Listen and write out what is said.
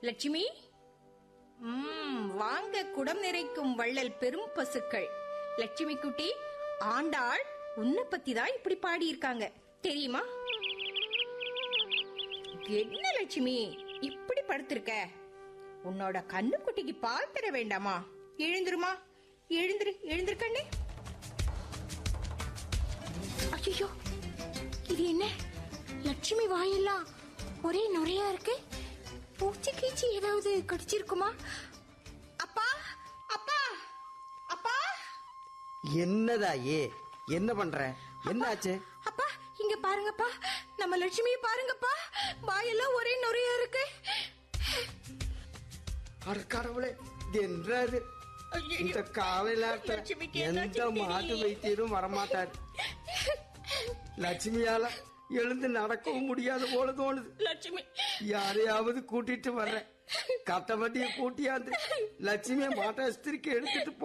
லட்சுமி ம், வாங்க குடம் நிறைக்கும் வள்ளல் பெரும் பசுக்கள் லட்சுமி குட்டி ஆண்டாள் உன்னை பத்தி தான் இப்படி பாடி இருக்காங்க தெரியுமா என்ன லட்சுமி இப்படி படுத்திருக்க உன்னோட கண்ணு குட்டிக்கு பால் தர வேண்டாமா எழுந்துருமா எழுந்துரு எழுந்துரு கண்ணே ஐயோ இது என்ன லட்சுமி வாயெல்லாம் ஒரே நுரையா இருக்கு பூச்சி கீச்சி ஏதாவது கடிச்சிருக்குமா அப்பா அப்பா அப்பா என்னதா ஏ என்ன பண்ற என்னாச்சு அப்பா இங்க பாருங்கப்பா நம்ம லட்சுமியை பாருங்கப்பா வாயெல்லாம் ஒரே நுரையா இருக்கு அட கடவுளே இது என்னது இந்த காலையில லட்சுமிக்கு எந்த என்னாச்சுன்னு மாட்டு தெரியலையே. வைத்தியரும் வரமாட்டார் லட்சுமியால எழுந்து நடக்கவும் முடியாது போல தோணுது லட்சுமி யாரையாவது கூட்டிட்டு வர்றேன் கட்டவட்டியை கூட்டியாந்து லட்சுமியை மாட்டாஸ்திரிக்கு எடுத்துட்டு